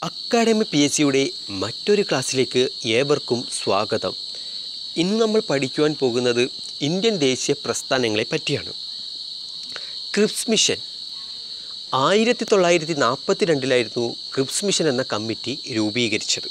academy P S സിയുടെ മറ്റൊരു ക്ലാസ്സിലേക്ക് ഏവർക്കും സ്വാഗതം ഇന്ന് നമ്മൾ പഠിക്കുവാൻ പോകുന്നത് ഇന്ത്യൻ ദേശീയ പ്രസ്ഥാനങ്ങളെ പറ്റിയാണ് ക്രിപ്സ് മിഷൻ ആയിരത്തി തൊള്ളായിരത്തി നാൽപ്പത്തി രണ്ടിലായിരുന്നു ക്രിപ്സ് മിഷൻ എന്ന കമ്മിറ്റി രൂപീകരിച്ചത്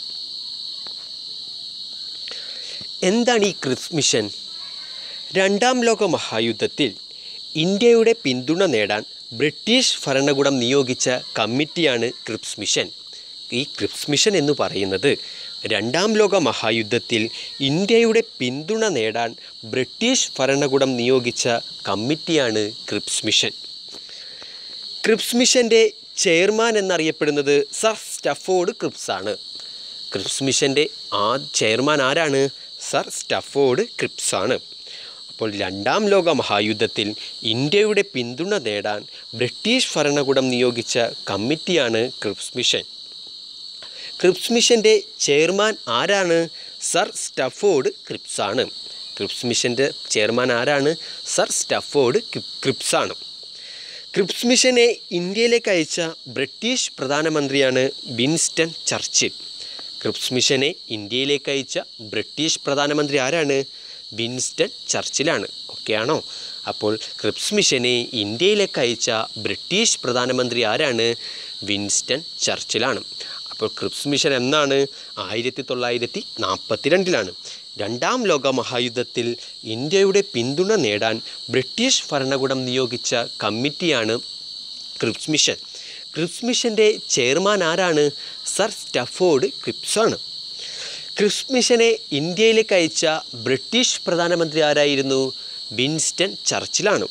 എന്താണ് ഈ ക്രിപ്സ് മിഷൻ രണ്ടാം ലോക മഹായുദ്ധത്തിൽ ഇന്ത്യയുടെ പിന്തുണ നേടാൻ ബ്രിട്ടീഷ് ഭരണകൂടം നിയോഗിച്ച കമ്മിറ്റിയാണ് ക്രിപ്സ് മിഷൻ ഈ ക്രിപ്സ് മിഷൻ എന്ന് പറയുന്നത് രണ്ടാം ലോക മഹായുദ്ധത്തിൽ ഇന്ത്യയുടെ പിന്തുണ നേടാൻ ബ്രിട്ടീഷ് ഭരണകൂടം നിയോഗിച്ച കമ്മിറ്റിയാണ് ക്രിപ്സ് മിഷൻ ക്രിപ്സ് മിഷൻ്റെ ചെയർമാൻ എന്നറിയപ്പെടുന്നത് സർ സ്റ്റഫോർഡ് ക്രിപ്സ് ആണ് ക്രിപ്സ് മിഷൻ്റെ ആ ചെയർമാൻ ആരാണ് സർ സ്റ്റഫോർഡ് ക്രിപ്സ് ആണ് അപ്പോൾ രണ്ടാം ലോക മഹായുദ്ധത്തിൽ ഇന്ത്യയുടെ പിന്തുണ നേടാൻ ബ്രിട്ടീഷ് ഭരണകൂടം നിയോഗിച്ച കമ്മിറ്റിയാണ് ക്രിപ്സ് മിഷൻ ക്രിപ്സ് മിഷൻ്റെ ചെയർമാൻ ആരാണ് സർ സ്റ്റഫോർഡ് ക്രിപ്സ് ആണ് ക്രിപ്സ് മിഷൻ്റെ ചെയർമാൻ ആരാണ് സർ സ്റ്റഫോർഡ് ക്രിപ്സ് ആണ് ക്രിപ്സ് മിഷനെ ഇന്ത്യയിലേക്ക് അയച്ച ബ്രിട്ടീഷ് പ്രധാനമന്ത്രിയാണ് വിൻസ്റ്റൺ ചർച്ചിൽ ക്രിപ്സ് മിഷനെ ഇന്ത്യയിലേക്ക് അയച്ച ബ്രിട്ടീഷ് പ്രധാനമന്ത്രി ആരാണ് വിൻസ്റ്റൺ ചർച്ചിലാണ് ഓക്കെയാണോ അപ്പോൾ ക്രിപ്സ് മിഷനെ ഇന്ത്യയിലേക്ക് അയച്ച ബ്രിട്ടീഷ് പ്രധാനമന്ത്രി ആരാണ് വിൻസ്റ്റൺ ചർച്ചിലാണ് അപ്പോൾ ക്രിപ്സ് മിഷൻ എന്നാണ് ആയിരത്തി തൊള്ളായിരത്തി നാൽപ്പത്തി രണ്ടിലാണ് രണ്ടാം ലോക മഹായുദ്ധത്തിൽ ഇന്ത്യയുടെ പിന്തുണ നേടാൻ ബ്രിട്ടീഷ് ഭരണകൂടം നിയോഗിച്ച കമ്മിറ്റിയാണ് ക്രിപ്സ് മിഷൻ ക്രിപ്സ് മിഷൻ്റെ ചെയർമാൻ ആരാണ് സർ സ്റ്റഫോർഡ് ക്രിപ്സ് ആണ് ക്രിപ്സ് മിഷനെ ഇന്ത്യയിലേക്ക് അയച്ച ബ്രിട്ടീഷ് പ്രധാനമന്ത്രി ആരായിരുന്നു വിൻസ്റ്റൺ ചർച്ചിലാണ്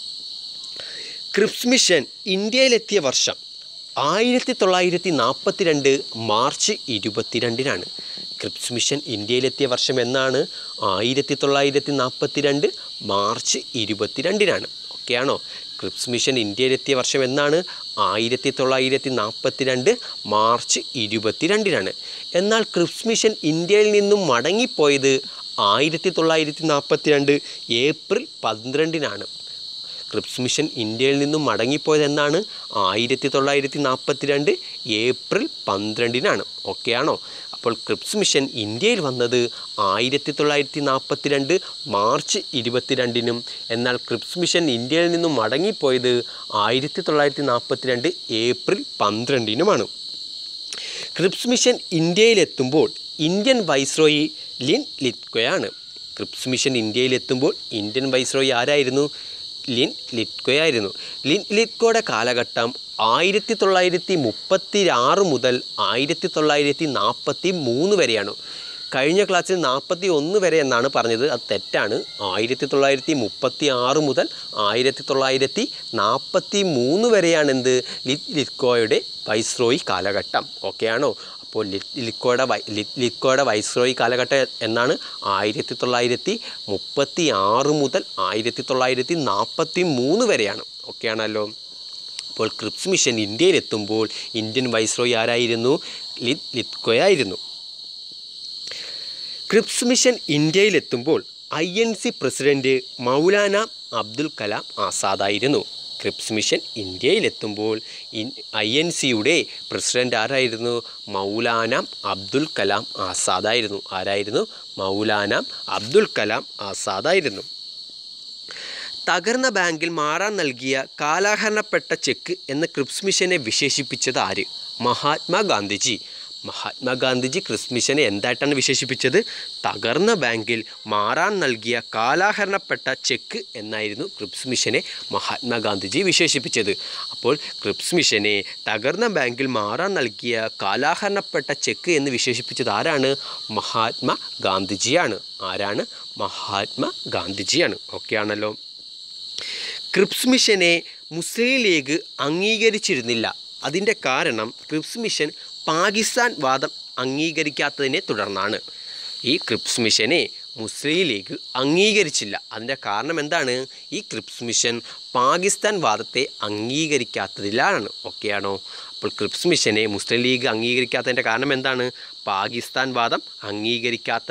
ക്രിപ്സ് മിഷൻ ഇന്ത്യയിലെത്തിയ വർഷം ആയിരത്തി തൊള്ളായിരത്തി നാൽപ്പത്തി രണ്ട് മാർച്ച് ഇരുപത്തിരണ്ടിനാണ് ക്രിപ്സ് മിഷൻ ഇന്ത്യയിലെത്തിയ വർഷം എന്നാണ് ആയിരത്തി തൊള്ളായിരത്തി നാൽപ്പത്തി രണ്ട് മാർച്ച് ഇരുപത്തിരണ്ടിനാണ് ഓക്കെയാണോ ക്രിപ്സ് മിഷൻ ഇന്ത്യയിലെത്തിയ വർഷം എന്നാണ് ആയിരത്തി തൊള്ളായിരത്തി നാൽപ്പത്തി രണ്ട് മാർച്ച് ഇരുപത്തിരണ്ടിനാണ് എന്നാൽ ക്രിപ്സ് മിഷൻ ഇന്ത്യയിൽ നിന്നും മടങ്ങിപ്പോയത് ആയിരത്തി തൊള്ളായിരത്തി നാൽപ്പത്തി രണ്ട് ഏപ്രിൽ പന്ത്രണ്ടിനാണ് ക്രിപ്സ് മിഷൻ ഇന്ത്യയിൽ നിന്നും മടങ്ങിപ്പോയത് എന്നാണ് ആയിരത്തി തൊള്ളായിരത്തി നാൽപ്പത്തി രണ്ട് ഏപ്രിൽ പന്ത്രണ്ടിനാണ് ഓക്കെയാണോ അപ്പോൾ ക്രിപ്സ് മിഷൻ ഇന്ത്യയിൽ വന്നത് ആയിരത്തി തൊള്ളായിരത്തി നാൽപ്പത്തി രണ്ട് മാർച്ച് ഇരുപത്തിരണ്ടിനും എന്നാൽ ക്രിപ്സ് മിഷൻ ഇന്ത്യയിൽ നിന്നും മടങ്ങിപ്പോയത് ആയിരത്തി തൊള്ളായിരത്തി നാൽപ്പത്തി രണ്ട് ഏപ്രിൽ പന്ത്രണ്ടിനുമാണ് ക്രിപ്സ് മിഷൻ ഇന്ത്യയിലെത്തുമ്പോൾ ഇന്ത്യൻ വൈസ്രോയി ലിൻ ലിത്കോയാണ് ക്രിപ്സ് മിഷൻ ഇന്ത്യയിലെത്തുമ്പോൾ ഇന്ത്യൻ വൈസ്രോയി ആരായിരുന്നു ലിൻ ലിറ്റ്കോയായിരുന്നു ലിൻ ലിറ്റ്കോയുടെ കാലഘട്ടം ആയിരത്തി തൊള്ളായിരത്തി മുപ്പത്തി ആറ് മുതൽ ആയിരത്തി തൊള്ളായിരത്തി നാൽപ്പത്തി മൂന്ന് വരെയാണ് കഴിഞ്ഞ ക്ലാസ്സിൽ നാൽപ്പത്തി ഒന്ന് വരെ എന്നാണ് പറഞ്ഞത് അത് തെറ്റാണ് ആയിരത്തി തൊള്ളായിരത്തി മുപ്പത്തി ആറ് മുതൽ ആയിരത്തി തൊള്ളായിരത്തി നാൽപ്പത്തി മൂന്ന് വരെയാണ് എന്ത് ലിറ്റ് ലിറ്റ്കോയുടെ വൈസ്രോയി കാലഘട്ടം ഓക്കെയാണോ അപ്പോൾ ലിക്കോയുടെ വൈ ലിക്കോയുടെ വൈസ്രോയി കാലഘട്ടം എന്നാണ് ആയിരത്തി തൊള്ളായിരത്തി മുപ്പത്തി ആറ് മുതൽ ആയിരത്തി തൊള്ളായിരത്തി നാൽപ്പത്തി മൂന്ന് വരെയാണ് ഓക്കെയാണല്ലോ അപ്പോൾ ക്രിപ്സ് മിഷൻ ഇന്ത്യയിലെത്തുമ്പോൾ ഇന്ത്യൻ വൈസ്രോയി ആരായിരുന്നു ലിത് ലിത്കോയായിരുന്നു ക്രിപ്സ് മിഷൻ ഇന്ത്യയിലെത്തുമ്പോൾ I N C president Maulana Abdul Kalam ആസാദായിരുന്നു ക്രിപ്സ് മിഷൻ ഇന്ത്യയിലെത്തുമ്പോൾ ഐ എൻ സിയുടെ പ്രസിഡന്റ് ആരായിരുന്നു മൗലാന അബ്ദുൽ കലാം ആസാദായിരുന്നു ആരായിരുന്നു മൗലാന അബ്ദുൽ കലാം ആസാദായിരുന്നു തകർന്ന ബാങ്കിൽ മാറാൻ നൽകിയ കാലാഹരണപ്പെട്ട ചെക്ക് എന്ന ക്രിപ്സ് മിഷനെ വിശേഷിപ്പിച്ചത് ആര് മഹാത്മാഗാന്ധിജി മഹാത്മാഗാന്ധിജി ക്രിപ്സ് മിഷനെ എന്തായിട്ടാണ് വിശേഷിപ്പിച്ചത് തകർന്ന ബാങ്കിൽ മാറാൻ നൽകിയ കാലാഹരണപ്പെട്ട ചെക്ക് എന്നായിരുന്നു ക്രിപ്സ് മിഷനെ മഹാത്മാഗാന്ധിജി വിശേഷിപ്പിച്ചത് അപ്പോൾ ക്രിപ്സ് മിഷനെ തകർന്ന ബാങ്കിൽ മാറാൻ നൽകിയ കാലാഹരണപ്പെട്ട ചെക്ക് എന്ന് വിശേഷിപ്പിച്ചത് ആരാണ് മഹാത്മാ ഗാന്ധിജിയാണ് ആരാണ് മഹാത്മാ ഗാന്ധിജിയാണ് ഓക്കെ ആണല്ലോ ക്രിപ്സ് മിഷനെ മുസ്ലിം ലീഗ് അംഗീകരിച്ചിരുന്നില്ല അതിൻ്റെ കാരണം ക്രിപ്സ് മിഷൻ പാകിസ്ഥാൻ വാദം അംഗീകരിക്കാത്തതിനെ തുടർന്നാണ് ഈ ക്രിപ്സ് മിഷനെ മുസ്ലിം ലീഗ് അംഗീകരിച്ചില്ല അതിൻ്റെ കാരണം എന്താണ് ഈ ക്രിപ്സ് മിഷൻ പാകിസ്ഥാൻ വാദത്തെ അംഗീകരിക്കാത്തതിലാണ് ഓക്കെയാണോ അപ്പോൾ ക്രിപ്സ് മിഷനെ മുസ്ലിം ലീഗ് അംഗീകരിക്കാത്തതിൻ്റെ കാരണം എന്താണ് പാകിസ്ഥാൻ വാദം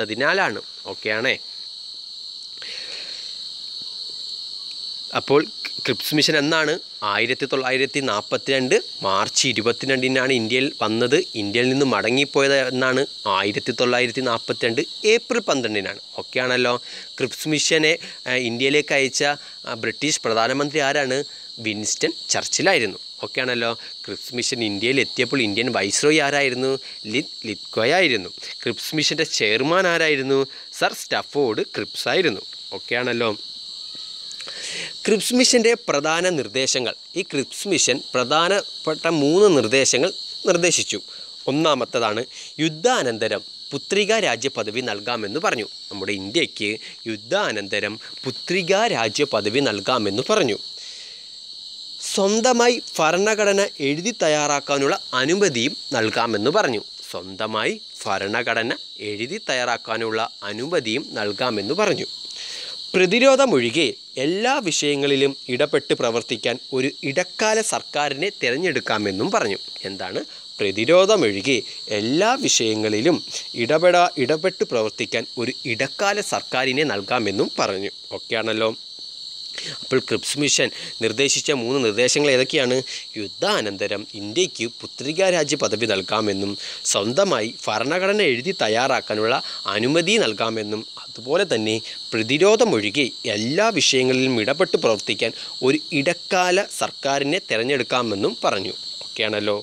അംഗീകരിക്കാത്തതിനാലാണ് ഓക്കെയാണേ അപ്പോൾ ക്രിപ്സ് മിഷൻ എന്നാണ് ആയിരത്തി തൊള്ളായിരത്തി നാൽപ്പത്തി രണ്ട് മാർച്ച് ഇരുപത്തിരണ്ടിനാണ് ഇന്ത്യയിൽ വന്നത് ഇന്ത്യയിൽ നിന്ന് മടങ്ങിപ്പോയത് എന്നാണ് ആയിരത്തി തൊള്ളായിരത്തി നാൽപ്പത്തി രണ്ട് ഏപ്രിൽ പന്ത്രണ്ടിനാണ് ഒക്കെയാണല്ലോ ക്രിപ്സ് മിഷനെ ആ, ഇന്ത്യയിലേക്ക് അയച്ച ആ, ബ്രിട്ടീഷ് പ്രധാനമന്ത്രി ആരാണ് വിൻസ്റ്റൺ ചർച്ചിലായിരുന്നു ഒക്കെയാണല്ലോ ക്രിപ്സ് മിഷൻ ഇന്ത്യയിൽ എത്തിയപ്പോൾ ഇന്ത്യൻ വൈസ്രോയി ആരായിരുന്നു ലിത് ലിത്കോയായിരുന്നു ക്രിപ്സ് മിഷൻ്റെ ചെയർമാൻ ആരായിരുന്നു സർ സ്റ്റഫോർഡ് ക്രിപ്സ് ആയിരുന്നു ഒക്കെയാണല്ലോ ക്രിപ്സ് മിഷൻ്റെ പ്രധാന നിർദ്ദേശങ്ങൾ ഈ ക്രിപ്സ് മിഷൻ പ്രധാനപ്പെട്ട മൂന്ന് നിർദ്ദേശങ്ങൾ നിർദ്ദേശിച്ചു ഒന്നാമത്തതാണ് യുദ്ധാനന്തരം പുത്രികാ രാജ്യ പദവി നൽകാമെന്ന് പറഞ്ഞു നമ്മുടെ ഇന്ത്യക്ക് യുദ്ധാനന്തരം പുത്രികാ രാജ്യ പദവി നൽകാമെന്ന് പറഞ്ഞു സ്വന്തമായി ഭരണഘടന എഴുതി തയ്യാറാക്കാനുള്ള അനുമതിയും നൽകാമെന്ന് പറഞ്ഞു സ്വന്തമായി ഭരണഘടന എഴുതി തയ്യാറാക്കാനുള്ള അനുമതിയും നൽകാമെന്ന് പറഞ്ഞു പ്രതിരോധമൊഴികെ എല്ലാ വിഷയങ്ങളിലും ഇടപെട്ട് പ്രവർത്തിക്കാൻ ഒരു ഇടക്കാല സർക്കാരിനെ തിരഞ്ഞെടുക്കാമെന്നും പറഞ്ഞു എന്താണ് പ്രതിരോധമൊഴികെ എല്ലാ വിഷയങ്ങളിലും ഇടപെടാ ഇടപെട്ട് പ്രവർത്തിക്കാൻ ഒരു ഇടക്കാല സർക്കാരിനെ നൽകാമെന്നും പറഞ്ഞു ഒക്കെയാണല്ലോ അപ്പോൾ ക്രിപ്സ് മിഷൻ നിർദ്ദേശിച്ച മൂന്ന് നിർദ്ദേശങ്ങൾ ഏതൊക്കെയാണ് യുദ്ധാനന്തരം ഇന്ത്യക്ക് പുത്രികാ രാജ്യ പദവി നൽകാമെന്നും സ്വന്തമായി ഭരണഘടന എഴുതി തയ്യാറാക്കാനുള്ള അനുമതി നൽകാമെന്നും അതുപോലെ തന്നെ പ്രതിരോധമൊഴികെ എല്ലാ വിഷയങ്ങളിലും ഇടപെട്ട് പ്രവർത്തിക്കാൻ ഒരു ഇടക്കാല സർക്കാരിനെ തിരഞ്ഞെടുക്കാമെന്നും പറഞ്ഞു ഒക്കെയാണല്ലോ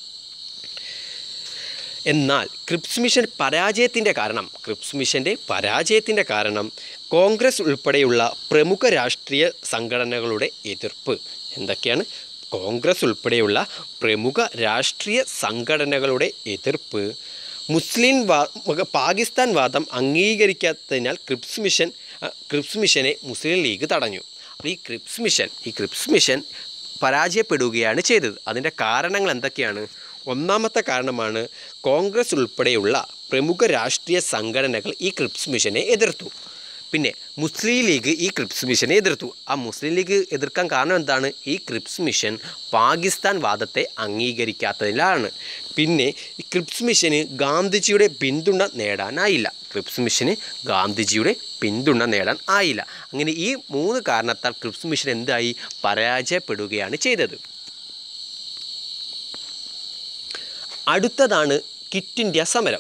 എന്നാൽ ക്രിപ്സ് മിഷൻ പരാജയത്തിൻ്റെ കാരണം ക്രിപ്സ് മിഷൻ്റെ പരാജയത്തിൻ്റെ കാരണം കോൺഗ്രസ് ഉൾപ്പെടെയുള്ള പ്രമുഖ രാഷ്ട്രീയ സംഘടനകളുടെ എതിർപ്പ് എന്തൊക്കെയാണ് കോൺഗ്രസ് ഉൾപ്പെടെയുള്ള പ്രമുഖ രാഷ്ട്രീയ സംഘടനകളുടെ എതിർപ്പ് മുസ്ലിം വാ പാകിസ്ഥാൻ വാദം അംഗീകരിക്കാത്തതിനാൽ ക്രിപ്സ് മിഷൻ അ, ക്രിപ്സ് മിഷനെ മുസ്ലിം ലീഗ് തടഞ്ഞു അപ്പോൾ ഈ ക്രിപ്സ് മിഷൻ ഈ ക്രിപ്സ് മിഷൻ പരാജയപ്പെടുകയാണ് ചെയ്തത് അതിൻ്റെ കാരണങ്ങൾ എന്തൊക്കെയാണ് ഒന്നാമത്തെ കാരണമാണ് കോൺഗ്രസ് ഉൾപ്പെടെയുള്ള പ്രമുഖ രാഷ്ട്രീയ സംഘടനകൾ ഈ ക്രിപ്സ് മിഷനെ എതിർത്തു പിന്നെ മുസ്ലിം ലീഗ് ഈ ക്രിപ്സ് മിഷനെ എതിർത്തു ആ മുസ്ലിം ലീഗ് എതിർക്കാൻ കാരണം എന്താണ് ഈ ക്രിപ്സ് മിഷൻ പാകിസ്ഥാൻ വാദത്തെ അംഗീകരിക്കാത്തതിലാണ് പിന്നെ ഈ ക്രിപ്സ് മിഷന് ഗാന്ധിജിയുടെ പിന്തുണ നേടാനായില്ല ക്രിപ്സ് മിഷന് ഗാന്ധിജിയുടെ പിന്തുണ നേടാൻ ആയില്ല അങ്ങനെ ഈ മൂന്ന് കാരണത്താൽ ക്രിപ്സ് മിഷൻ എന്തായി പരാജയപ്പെടുകയാണ് ചെയ്തത് അടുത്തതാണ് കിറ്റ് ഇന്ത്യ സമരം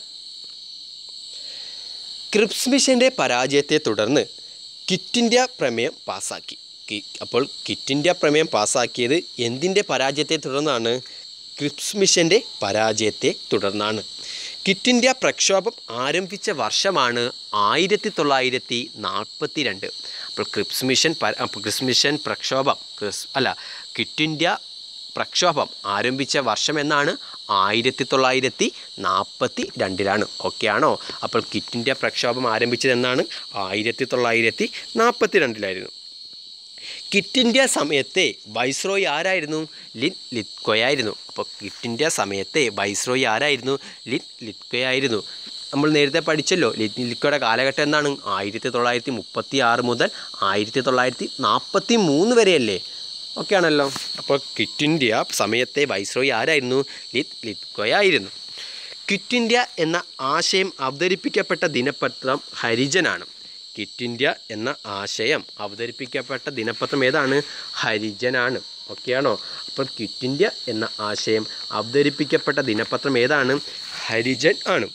ക്രിപ്സ് മിഷൻ്റെ പരാജയത്തെ തുടർന്ന് കിറ്റ് ഇന്ത്യ പ്രമേയം പാസ്സാക്കി കി- അപ്പോൾ കിറ്റ് ഇന്ത്യ പ്രമേയം പാസ്സാക്കിയത് എന്തിൻ്റെ പരാജയത്തെ തുടർന്നാണ് ക്രിപ്സ് മിഷൻ്റെ പരാജയത്തെ തുടർന്നാണ് കിറ്റ് ഇന്ത്യ പ്രക്ഷോഭം ആരംഭിച്ച വർഷമാണ് ആയിരത്തി തൊള്ളായിരത്തി നാൽപ്പത്തി രണ്ട് അപ്പോൾ ക്രിപ്സ് മിഷൻ പ- അപ്പോൾ ക്രിപ്സ് മിഷൻ പ്രക്ഷോഭം ക്രിസ് അല്ല കിറ്റ് ഇന്ത്യ പ്രക്ഷോഭം ആരംഭിച്ച വർഷം എന്നാണ് ആയിരത്തി തൊള്ളായിരത്തി നാൽപ്പത്തി രണ്ടിലാണ് ഓക്കെയാണോ അപ്പോൾ കിറ്റ് ഇന്ത്യ പ്രക്ഷോഭം ആരംഭിച്ചത് എന്നാണ് ആയിരത്തി തൊള്ളായിരത്തി നാൽപ്പത്തി രണ്ടിലായിരുന്നു കിറ്റ് ഇന്ത്യ സമയത്തെ വൈസ്രോയി ആരായിരുന്നു ലിൻ ലിത്കോയായിരുന്നു അപ്പോൾ കിറ്റ് ഇന്ത്യ സമയത്തെ വൈസ്രോയി ആരായിരുന്നു ലിൻ ലിത്കോയായിരുന്നു നമ്മൾ നേരത്തെ പഠിച്ചല്ലോ ലിൻ ലിത്കോയുടെ കാലഘട്ടം എന്താണ് ആയിരത്തി തൊള്ളായിരത്തി മുപ്പത്തി ആറ് മുതൽ ആയിരത്തി തൊള്ളായിരത്തി നാൽപ്പത്തി മൂന്ന് വരെയല്ലേ ഓക്കെ ആണല്ലോ അപ്പോൾ ക്വിറ്റ് ഇന്ത്യ സമയത്തെ വൈസ്രോയി ആരായിരുന്നു ലിത് ലിത്കോയായിരുന്നു ക്വിറ്റ് ഇന്ത്യ എന്ന ആശയം അവതരിപ്പിക്കപ്പെട്ട ദിനപത്രം ഹരിജനാണ് ക്വിറ്റ് ഇന്ത്യ എന്ന ആശയം അവതരിപ്പിക്കപ്പെട്ട ദിനപത്രം ഏതാണ് ഹരിജനാണ് ഓക്കെയാണോ അപ്പോൾ ക്വിറ്റ് ഇന്ത്യ എന്ന ആശയം അവതരിപ്പിക്കപ്പെട്ട ദിനപത്രം ഏതാണ് ഹരിജൻ ആണ്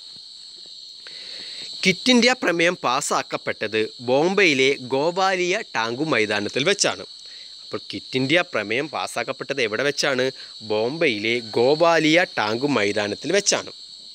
ക്വിറ്റ് ഇന്ത്യ പ്രമേയം പാസ്സാക്കപ്പെട്ടത് ബോംബെയിലെ ഗോവാലിയ ടാങ്കു മൈതാനത്തിൽ വെച്ചാണ് അപ്പോൾ ക്വിറ്റ് ഇന്ത്യ പ്രമേയം പാസ്സാക്കപ്പെട്ടത് എവിടെ വെച്ചാണ് ബോംബെയിലെ ഗോവാലിയ ടാങ്കു മൈതാനത്തിൽ വെച്ചാണ്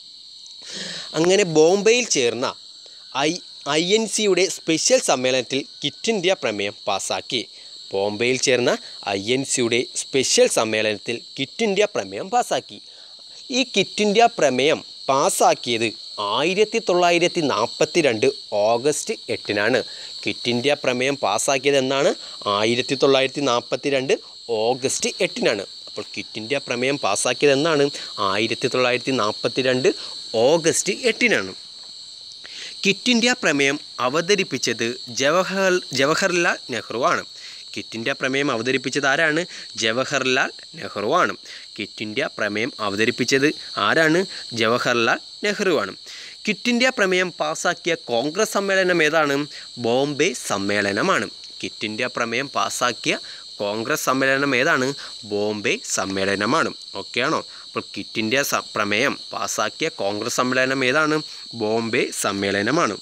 അങ്ങനെ ബോംബെയിൽ ചേർന്ന ഐ ഐ എൻ സിയുടെ സ്പെഷ്യൽ സമ്മേളനത്തിൽ ക്വിറ്റ് ഇന്ത്യ പ്രമേയം പാസ്സാക്കി ബോംബെയിൽ ചേർന്ന ഐ എൻ സിയുടെ സ്പെഷ്യൽ സമ്മേളനത്തിൽ ക്വിറ്റ് ഇന്ത്യ പ്രമേയം പാസ്സാക്കി ഈ ക്വിറ്റ് ഇന്ത്യ പ്രമേയം പാസ്സാക്കിയത് ആയിരത്തി തൊള്ളായിരത്തി നാൽപ്പത്തി രണ്ട് ഓഗസ്റ്റ് എട്ടിനാണ് ക്വിറ്റ് ഇന്ത്യ പ്രമേയം പാസ്സാക്കിയത് എന്നാണ് ആയിരത്തി തൊള്ളായിരത്തി നാൽപ്പത്തി രണ്ട് ഓഗസ്റ്റ് എട്ടിനാണ് അപ്പോൾ ക്വിറ്റ് ഇന്ത്യ പ്രമേയം പാസ്സാക്കിയത് എന്നാണ് ആയിരത്തി തൊള്ളായിരത്തി നാൽപ്പത്തി രണ്ട് ഓഗസ്റ്റ് എട്ടിനാണ് ക്വിറ്റ് ഇന്ത്യ പ്രമേയം അവതരിപ്പിച്ചത് ജവഹർ ജവഹർലാൽ നെഹ്റു ആണ് ക്വിറ്റ് ഇന്ത്യ പ്രമേയം അവതരിപ്പിച്ചത് ആരാണ് ജവഹർലാൽ നെഹ്റു ആണ് ക്വിറ്റ് ഇന്ത്യ പ്രമേയം അവതരിപ്പിച്ചത് ആരാണ് ജവഹർലാൽ നെഹ്റു ആണ് ക്വിറ്റ് ഇന്ത്യ പ്രമേയം പാസ്സാക്കിയ കോൺഗ്രസ് സമ്മേളനം ഏതാണ് ബോംബെ സമ്മേളനമാണ് ക്വിറ്റ് ഇന്ത്യ പ്രമേയം പാസ്സാക്കിയ കോൺഗ്രസ് സമ്മേളനം ഏതാണ് ബോംബെ സമ്മേളനമാണ് ഓക്കെയാണോ അപ്പോൾ ക്വിറ്റ് ഇന്ത്യ സ പ്രമേയം പാസാക്കിയ കോൺഗ്രസ് സമ്മേളനം ഏതാണ് ബോംബെ സമ്മേളനമാണ്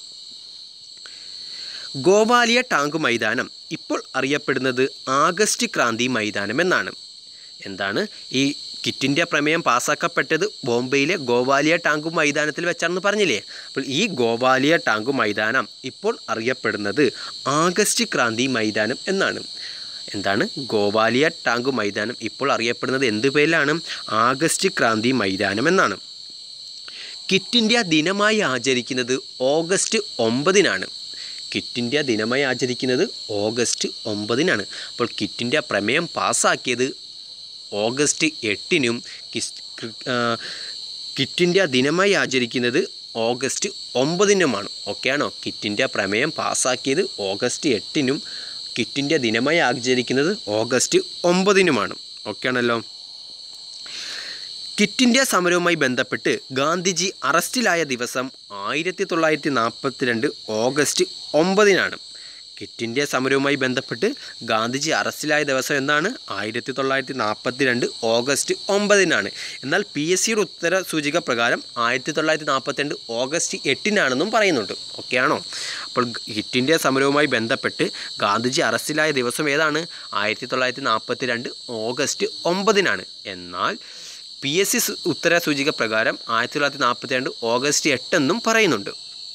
ഗോവാലിയ ടാങ്ക് മൈതാനം ഇപ്പോൾ അറിയപ്പെടുന്നത് ആഗസ്റ്റ് ക്രാന്തി മൈതാനം എന്നാണ് എന്താണ് ഈ ക്വിറ്റ് ഇന്ത്യ പ്രമേയം പാസ്സാക്കപ്പെട്ടത് ബോംബെയിലെ ഗോവാലിയ ടാങ്ക് മൈതാനത്തിൽ വെച്ചാണെന്ന് പറഞ്ഞില്ലേ അപ്പോൾ ഈ ഗോവാലിയ ടാങ്ക് മൈതാനം ഇപ്പോൾ അറിയപ്പെടുന്നത് ആഗസ്റ്റ് ക്രാന്തി മൈതാനം എന്നാണ് എന്താണ് ഗോവാലിയ ടാങ്ക് മൈതാനം ഇപ്പോൾ അറിയപ്പെടുന്നത് എന്ത് പേരിലാണ് ആഗസ്റ്റ് ക്രാന്തി മൈതാനം എന്നാണ് ക്വിറ്റ് ഇന്ത്യ ദിനമായി ആചരിക്കുന്നത് ഓഗസ്റ്റ് ഒമ്പതിനാണ് ക്വിറ്റ് ഇന്ത്യ ദിനമായി ആചരിക്കുന്നത് ഓഗസ്റ്റ് ഒമ്പതിനാണ് അപ്പോൾ ക്വിറ്റ് ഇന്ത്യ പ്രമേയം പാസ്സാക്കിയത് ഓഗസ്റ്റ് എട്ടിനും കിസ് കൃ- ആ, ക്വിറ്റ് ഇന്ത്യ ദിനമായി ആചരിക്കുന്നത് ഓഗസ്റ്റ് ഒമ്പതിനുമാണ് ഓക്കെയാണോ ക്വിറ്റ് ഇന്ത്യ പ്രമേയം പാസ്സാക്കിയത് ഓഗസ്റ്റ് എട്ടിനും ക്വിറ്റ് ഇന്ത്യ ദിനമായി ആചരിക്കുന്നത് ഓഗസ്റ്റ് ഒമ്പതിനുമാണ് ഓക്കെയാണല്ലോ ക്വിറ്റ് ഇന്ത്യ സമരവുമായി ബന്ധപ്പെട്ട് ഗാന്ധിജി അറസ്റ്റിലായ ദിവസം ആയിരത്തി തൊള്ളായിരത്തി നാൽപ്പത്തിരണ്ട് ഓഗസ്റ്റ് ഒമ്പതിനാണ് ക്വിറ്റ് ഇന്ത്യ സമരവുമായി ബന്ധപ്പെട്ട് ഗാന്ധിജി അറസ്റ്റിലായ ദിവസം എന്നാണ് ആയിരത്തി തൊള്ളായിരത്തി നാൽപ്പത്തി രണ്ട് ഓഗസ്റ്റ് ഒമ്പതിനാണ് എന്നാൽ പി എസ് സിയുടെ ഉത്തര സൂചിക പ്രകാരം ആയിരത്തി തൊള്ളായിരത്തി നാൽപ്പത്തിരണ്ട് ഓഗസ്റ്റ് എട്ടിനാണെന്നും പറയുന്നുണ്ട് ഓക്കെയാണോ അപ്പോൾ ക്വിറ്റ് ഇന്ത്യ സമരവുമായി ബന്ധപ്പെട്ട് ഗാന്ധിജി അറസ്റ്റിലായ ദിവസം ഏതാണ് ആയിരത്തി തൊള്ളായിരത്തി നാൽപ്പത്തി രണ്ട് ഓഗസ്റ്റ് ഒമ്പതിനാണ് എന്നാൽ പി എസ് സി ഉത്തര സൂചിക പ്രകാരം ആയിരത്തി തൊള്ളായിരത്തി നാൽപ്പത്തി രണ്ട് ഓഗസ്റ്റ് എട്ടെന്നും പറയുന്നുണ്ട്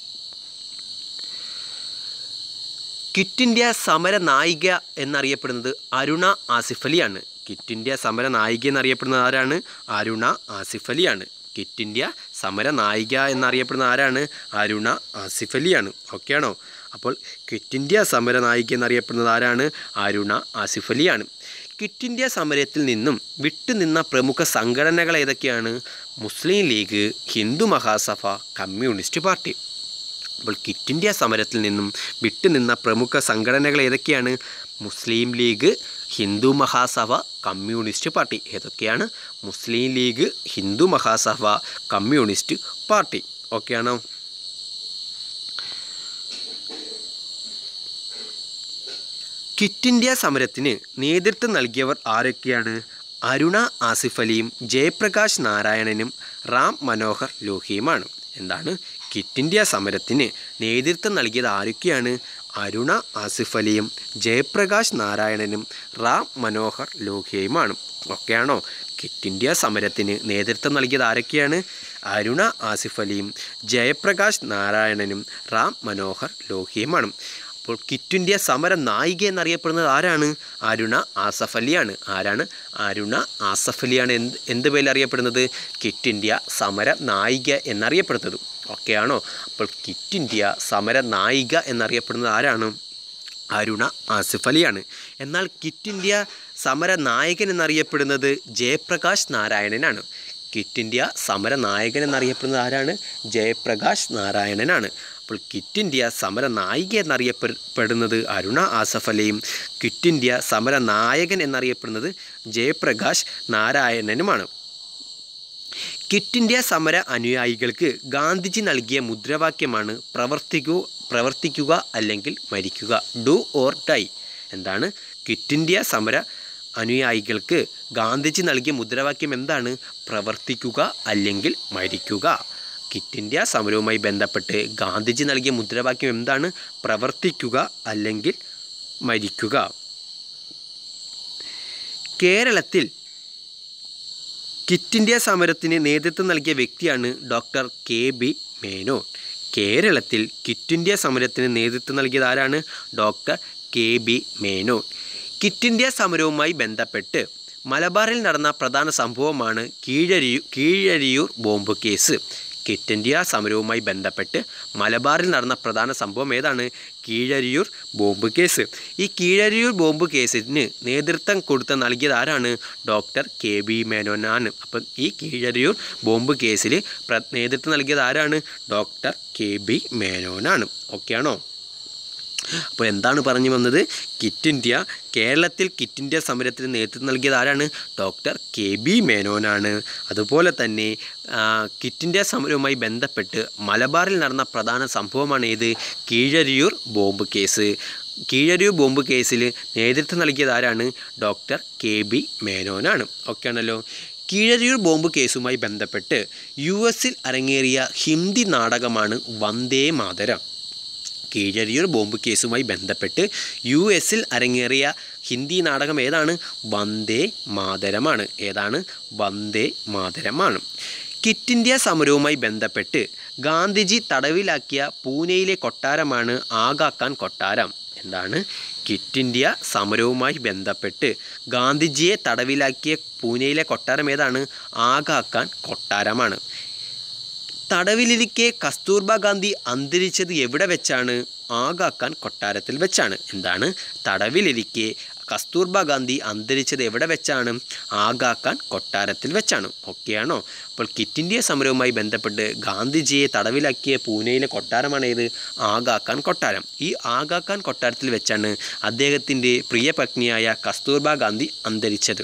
ക്വിറ്റ് ഇന്ത്യ സമര നായിക എന്നറിയപ്പെടുന്നത് അരുണ ആസിഫ് അലിയാണ് ക്വിറ്റ് ഇന്ത്യ സമര നായിക എന്നറിയപ്പെടുന്നത് ആരാണ് അരുണ ആസിഫ് അലിയാണ് ക്വിറ്റ് ഇന്ത്യ സമര നായിക എന്നറിയപ്പെടുന്ന ആരാണ് അരുണ ആസിഫ് അലിയാണ് ഓക്കെയാണോ അപ്പോൾ ക്വിറ്റ് ഇന്ത്യ സമര നായിക എന്നറിയപ്പെടുന്നത് ആരാണ് അരുണ ആസിഫ് അലിയാണ് ക്വിറ്റ് ഇന്ത്യ സമരത്തിൽ നിന്നും വിട്ടുനിന്ന പ്രമുഖ സംഘടനകൾ ഏതൊക്കെയാണ് മുസ്ലിം ലീഗ് ഹിന്ദു മഹാസഭ കമ്മ്യൂണിസ്റ്റ് പാർട്ടി അപ്പോൾ ക്വിറ്റ് ഇന്ത്യ സമരത്തിൽ നിന്നും വിട്ടുനിന്ന പ്രമുഖ സംഘടനകൾ ഏതൊക്കെയാണ് മുസ്ലിം ലീഗ് ഹിന്ദു മഹാസഭ കമ്മ്യൂണിസ്റ്റ് പാർട്ടി ഏതൊക്കെയാണ് മുസ്ലിം ലീഗ് ഹിന്ദു മഹാസഭ കമ്മ്യൂണിസ്റ്റ് പാർട്ടി ഓക്കെയാണോ ക്വിറ്റ് ഇന്ത്യ സമരത്തിന് നേതൃത്വം നൽകിയവർ ആരൊക്കെയാണ് അരുണ ആസിഫ് അലിയും ജയപ്രകാശ് നാരായണനും റാം മനോഹർ ലോഹിയുമാണ് എന്താണ് ക്വിറ്റ് ഇന്ത്യ സമരത്തിന് നേതൃത്വം നൽകിയത് ആരൊക്കെയാണ് അരുണ ആസിഫ് അലിയും ജയപ്രകാശ് നാരായണനും റാം മനോഹർ ലോഹിയയുമാണ് ഒക്കെയാണോ ക്വിറ്റ് ഇന്ത്യ സമരത്തിന് നേതൃത്വം നൽകിയത് ആരൊക്കെയാണ് അരുണ ആസിഫ് അലിയും ജയപ്രകാശ് നാരായണനും റാം മനോഹർ ലോഹിയുമാണ് അപ്പോൾ ക്വിറ്റ് ഇന്ത്യ സമര നായിക എന്നറിയപ്പെടുന്നത് ആരാണ് അരുണ ആസഫ് അലിയാണ് ആരാണ് അരുണ ആസഫ് അലിയാണ് എന്ത് എന്ത് പേരിൽ അറിയപ്പെടുന്നത് ക്വിറ്റ് ഇന്ത്യ സമര നായിക എന്നറിയപ്പെടുന്നത് ഓക്കെയാണോ അപ്പോൾ ക്വിറ്റ് ഇന്ത്യ സമര നായിക എന്നറിയപ്പെടുന്നത് ആരാണ് അരുണ ആസിഫ് അലിയാണ് എന്നാൽ ക്വിറ്റ് ഇന്ത്യ സമര നായകൻ എന്നറിയപ്പെടുന്നത് ജയപ്രകാശ് നാരായണനാണ് ക്വിറ്റ് ഇന്ത്യ സമര നായകൻ എന്നറിയപ്പെടുന്നത് ആരാണ് ജയപ്രകാശ് നാരായണനാണ് അപ്പോൾ ക്വിറ്റ് ഇന്ത്യ സമര നായിക എന്നറിയപ്പെടുന്നത് അരുണ ആസഫ് അലിയും ക്വിറ്റ് ഇന്ത്യ സമര നായകൻ എന്നറിയപ്പെടുന്നത് ജയപ്രകാശ് നാരായണനുമാണ് ക്വിറ്റ് ഇന്ത്യ സമര അനുയായികൾക്ക് ഗാന്ധിജി നൽകിയ മുദ്രാവാക്യമാണ് പ്രവർത്തിക്കൂ പ്രവർത്തിക്കുക അല്ലെങ്കിൽ മരിക്കുക ഡു ഓർ ഡൈ എന്താണ് ക്വിറ്റ് ഇന്ത്യ സമര അനുയായികൾക്ക് ഗാന്ധിജി നൽകിയ മുദ്രാവാക്യം എന്താണ് പ്രവർത്തിക്കുക അല്ലെങ്കിൽ മരിക്കുക ക്വിറ്റ് ഇന്ത്യ സമരവുമായി ബന്ധപ്പെട്ട് ഗാന്ധിജി നൽകിയ മുദ്രാവാക്യം എന്താണ് പ്രവർത്തിക്കുക അല്ലെങ്കിൽ മരിക്കുക കേരളത്തിൽ ക്വിറ്റ് ഇന്ത്യ സമരത്തിന് നേതൃത്വം നൽകിയ വ്യക്തിയാണ് ഡോക്ടർ കെ ബി മേനോൻ കേരളത്തിൽ ക്വിറ്റ് ഇന്ത്യ സമരത്തിന് നേതൃത്വം നൽകിയത് ആരാണ് doctor K B Menon quit India സമരവുമായി ബന്ധപ്പെട്ട് മലബാറിൽ നടന്ന പ്രധാന സംഭവമാണ് കീഴരിയു Keezhariyur bomb case quit India സമരവുമായി ബന്ധപ്പെട്ട് മലബാറിൽ നടന്ന പ്രധാന സംഭവം ഏതാണ് കീഴരിയൂർ ബോംബ് കേസ് ഈ കീഴരിയൂർ ബോംബ് കേസിന് നേതൃത്വം കൊടുത്ത നൽകിയത് ആരാണ് ഡോക്ടർ കെ ബി മേനോനാണ് അപ്പം ഈ കീഴരിയൂർ ബോംബ് കേസിൽ പ്ര നേതൃത്വം നൽകിയത് ആരാണ് ഡോക്ടർ കെ ബി മേനോനാണ് ഓക്കെയാണോ അപ്പോൾ എന്താണ് പറഞ്ഞു വന്നത് കിറ്റ് ഇന്ത്യ കേരളത്തിൽ കിറ്റ് ഇന്ത്യ സമരത്തിന് നേതൃത്വം നൽകിയത് ആരാണ് ഡോക്ടർ കെ ബി മേനോനാണ് അതുപോലെ തന്നെ ആ, കിറ്റ് ഇന്ത്യ സമരവുമായി ബന്ധപ്പെട്ട് മലബാറിൽ നടന്ന പ്രധാന സംഭവമാണ് ഏത് Keezhariyur bomb case Keezharur bomb കേസിൽ നേതൃത്വം നൽകിയത് ആരാണ് ഡോക്ടർ കെ ബി മേനോനാണ് ഓക്കെ ആണല്ലോ കീഴരൂർ ബോംബ് കേസുമായി ബന്ധപ്പെട്ട് യു എസിൽ അരങ്ങേറിയ ഹിന്ദി നാടകമാണ് വന്ദേ മാതരം കീഴരിയൂർ ബോംബ് കേസുമായി ബന്ധപ്പെട്ട് യു എസിൽ അരങ്ങേറിയ ഹിന്ദി നാടകം ഏതാണ് വന്ദേ മാതരമാണ് ഏതാണ് വന്ദേ മാതരമാണ് കിറ്റ് ഇന്ത്യ സമരവുമായി ബന്ധപ്പെട്ട് ഗാന്ധിജി തടവിലാക്കിയ പൂനെയിലെ കൊട്ടാരമാണ് ആഗാഖാൻ കൊട്ടാരം എന്താണ് കിറ്റ് ഇന്ത്യ സമരവുമായി ബന്ധപ്പെട്ട് ഗാന്ധിജിയെ തടവിലാക്കിയ പൂനെയിലെ കൊട്ടാരം ഏതാണ് ആഗാഖാൻ കൊട്ടാരമാണ് തടവിലിരിക്കെ കസ്തൂർബ ഗാന്ധി അന്തരിച്ചത് എവിടെ വെച്ചാണ് ആഗാഖാൻ കൊട്ടാരത്തിൽ വെച്ചാണ് എന്താണ് തടവിലിരിക്കെ കസ്തൂർബ ഗാന്ധി അന്തരിച്ചത് എവിടെ വെച്ചാണ് ആഗാഖാൻ കൊട്ടാരത്തിൽ വെച്ചാണ് ഓക്കെയാണോ അപ്പോൾ കിറ്റ് ഇന്ത്യ സമരവുമായി ബന്ധപ്പെട്ട് ഗാന്ധിജിയെ തടവിലാക്കിയ പൂനെയിലെ കൊട്ടാരമാണ് ഏത് ആഗാഖാൻ കൊട്ടാരം ഈ ആഗാഖാൻ കൊട്ടാരത്തിൽ വെച്ചാണ് അദ്ദേഹത്തിൻ്റെ പ്രിയ പത്നിയായ കസ്തൂർബ ഗാന്ധി അന്തരിച്ചത്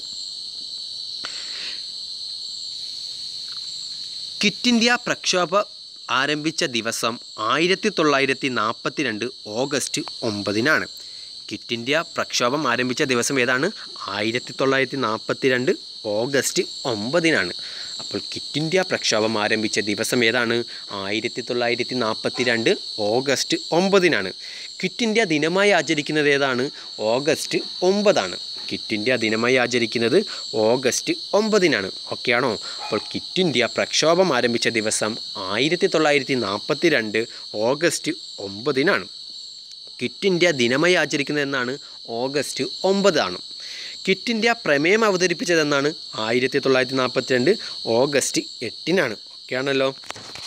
കിറ്റ് ഇന്ത്യ പ്രക്ഷോഭം ആരംഭിച്ച ദിവസം ആയിരത്തി തൊള്ളായിരത്തി നാൽപ്പത്തി രണ്ട് ഓഗസ്റ്റ് ഒമ്പതിനാണ് കിറ്റ് ഇന്ത്യ പ്രക്ഷോഭം ആരംഭിച്ച ദിവസം ഏതാണ് ആയിരത്തി തൊള്ളായിരത്തി നാൽപ്പത്തി രണ്ട് ഓഗസ്റ്റ് ഒമ്പതിനാണ് അപ്പോൾ കിറ്റ് ഇന്ത്യ പ്രക്ഷോഭം ആരംഭിച്ച ദിവസം ഏതാണ് ആയിരത്തി തൊള്ളായിരത്തി നാൽപ്പത്തി രണ്ട് ഓഗസ്റ്റ് ഒമ്പതിനാണ് ക്വിറ്റ് ഇന്ത്യ ദിനമായി ആചരിക്കുന്നത് ഏതാണ് ഓഗസ്റ്റ് ഒമ്പതാണ് ക്വിറ്റ് ഇന്ത്യ ദിനമായി ആചരിക്കുന്നത് ഓഗസ്റ്റ് ഒമ്പതിനാണ് ഓക്കെയാണോ അപ്പോൾ ക്വിറ്റ് ഇന്ത്യ പ്രക്ഷോഭം ആരംഭിച്ച ദിവസം ആയിരത്തി തൊള്ളായിരത്തി നാൽപ്പത്തി രണ്ട് ഓഗസ്റ്റ് ഒമ്പതിനാണ് ക്വിറ്റ് ഇന്ത്യ ദിനമായി ആചരിക്കുന്നത് എന്നാണ് ഓഗസ്റ്റ് ഒമ്പതാണ് ക്വിറ്റ് ഇന്ത്യ പ്രമേയം അവതരിപ്പിച്ചതെന്നാണ് ആയിരത്തി തൊള്ളായിരത്തി നാൽപ്പത്തി രണ്ട് ഓഗസ്റ്റ് എട്ടിനാണ് ഓക്കെയാണല്ലോ